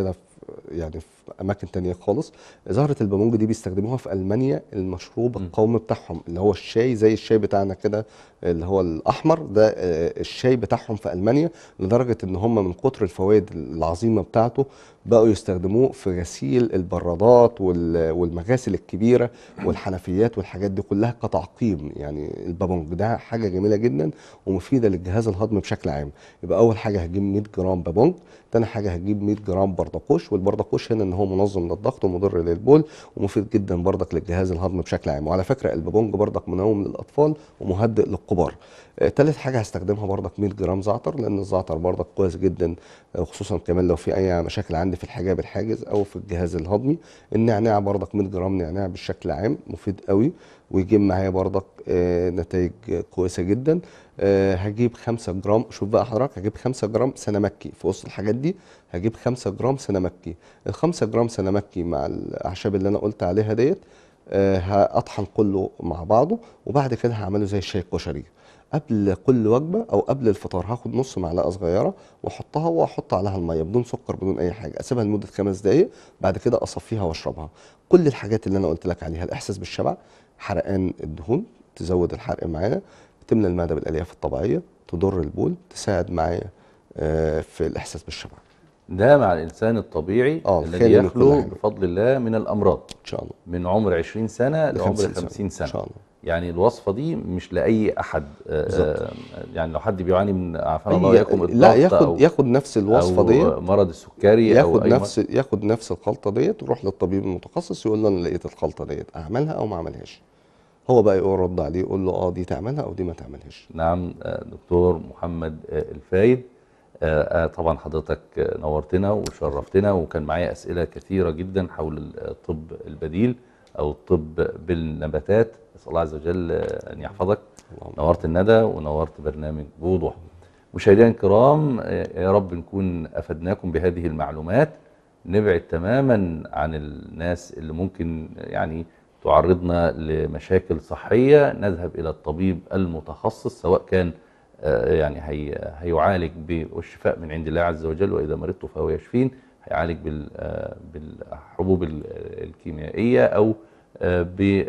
يعني في اماكن تانية خالص زهره البابونج دي بيستخدموها في المانيا المشروب م. القومي بتاعهم اللي هو الشاي زي الشاي بتاعنا كده اللي هو الاحمر ده آه، الشاي بتاعهم في المانيا لدرجه ان هم من كتر الفوائد العظيمه بتاعته بقوا يستخدموه في غسيل البرادات وال- والمغاسل الكبيره والحنفيات والحاجات دي كلها كتعقيم يعني البابونج ده حاجه جميله جدا ومفيده للجهاز الهضمي بشكل عام يبقى اول حاجه هجيب 100 جرام بابونج تاني حاجه هجيب 100 جرام بردقوش والبردقوش هنا ان هو منظم للضغط ومضر للبول ومفيد جدا بردك للجهاز الهضمي بشكل عام وعلى فكره البابونج بردك منوم للاطفال ومهدئ للكبار آه، تالت حاجه هستخدمها بردك 100 جرام زعتر لان الزعتر بردك كويس جدا آه، خصوصا كمان لو في اي مشاكل عندي في الحجاب الحاجز او في الجهاز الهضمي النعناع بردك 100 جرام نعناع بشكل عام مفيد قوي ويجيب معايا بردك آه، نتائج كويسه جدا آه، هجيب 5 جرام شوف بقى حضرتك هجيب 5 جرام سنه مكي في وسط الحاجات دي هجيب 5 جرام سنه مكي ال 5 جرام سنه مكي مع الاعشاب اللي انا قلت عليها ديت آه، هاطحن كله مع بعضه وبعد كده هعمله زي الشاي الكشري قبل كل وجبه او قبل الفطار هاخد نص معلقه صغيره واحطها واحط عليها الميه بدون سكر بدون اي حاجه اسيبها لمده خمس دقائق بعد كده اصفيها واشربها كل الحاجات اللي انا قلت لك عليها الاحساس بالشبع حرقان الدهون تزود الحرق معانا تملى المعده بالالياف الطبيعيه تضر البول تساعد معايا آه، في الاحساس بالشبع ده مع الانسان الطبيعي آه، الذي خالي من كل يخلو حاجة. بفضل الله من الامراض ان شاء الله من عمر 20 سنه لعمر 50 50 سنه ان شاء الله يعني الوصفه دي مش لاي احد آه، بالظبط. آه، يعني لو حد بيعاني من عافانا أي- الله واياكم لا الضغط ياخد أو ياخد نفس الوصفه أو ديت مرض السكري او ياخد أي نفس ياخد نفس الخلطه ديت ويروح للطبيب المتخصص يقول له انا لقيت الخلطه ديت اعملها او ما اعملهاش هو بقى يقول رد عليه يقول له اه دي تعملها او دي ما تعملهاش نعم آه، دكتور محمد آه، الفايد آه، آه، طبعا حضرتك آه، نورتنا وشرفتنا وكان معايا أسئلة كثيرة جدا حول الطب البديل أو الطب بالنباتات أسأل الله عز وجل آه، أن يحفظك اللهم نورت الندى ونورت برنامج بوضوح مشاهدينا الكرام آه، يا رب نكون أفدناكم بهذه المعلومات نبعد تماما عن الناس اللي ممكن يعني تعرضنا لمشاكل صحية نذهب إلى الطبيب المتخصص سواء كان آه، يعني هي هيعالج ب- والشفاء من عند الله عز وجل وإذا مرضت فهو يشفين هيعالج بال- آه، بالحبوب ال- الكيميائية أو آه،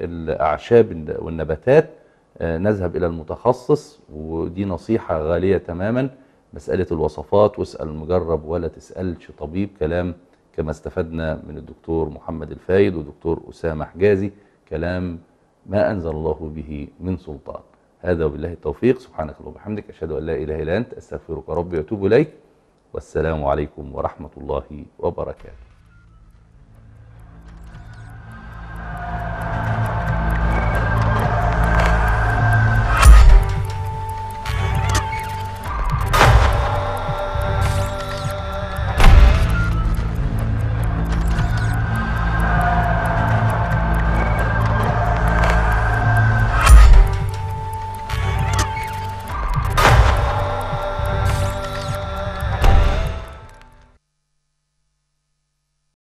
بالأعشاب والنباتات آه، نذهب إلى المتخصص ودي نصيحة غالية تماما مسألة الوصفات واسأل المجرب ولا تسألش طبيب كلام كما استفدنا من الدكتور محمد الفايد والدكتور أسامة حجازي كلام ما أنزل الله به من سلطان هذا وبالله التوفيق سبحانك اللهم وبحمدك أشهد أن لا إله إلا أنت أستغفرك ربي وأتوب إليك والسلام عليكم ورحمة الله وبركاته